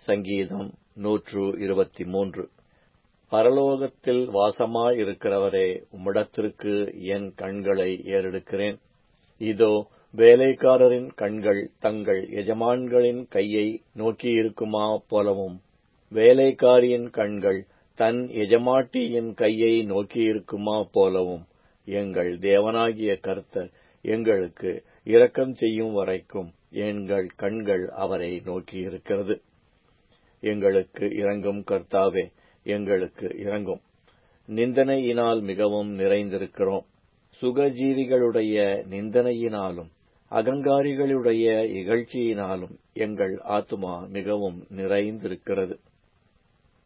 சங்கீதம் நூற்று இருபத்தி மூன்று பரலோகத்தில் வாசமாயிருக்கிறவரே உம்மிடத்திற்கு என் கண்களை ஏறெடுக்கிறேன் இதோ வேலைக்காரரின் கண்கள் தங்கள் எஜமான்களின் கையை நோக்கியிருக்குமா போலவும் வேலைக்காரியின் கண்கள் தன் எஜமாட்டியின் கையை நோக்கியிருக்குமா போலவும் எங்கள் தேவனாகிய கர்த்தர் எங்களுக்கு இரக்கம் செய்யும் வரைக்கும் எங்கள் கண்கள் அவரை நோக்கியிருக்கிறது எங்களுக்கு இரங்கும் கர்த்தாவே எங்களுக்கு இரங்கும் நிந்தனையினால் மிகவும் நிறைந்திருக்கிறோம் சுகஜீவிகளுடைய நிந்தனையினாலும் அகங்காரிகளுடைய இகழ்ச்சியினாலும் எங்கள் ஆத்துமா மிகவும் நிறைந்திருக்கிறது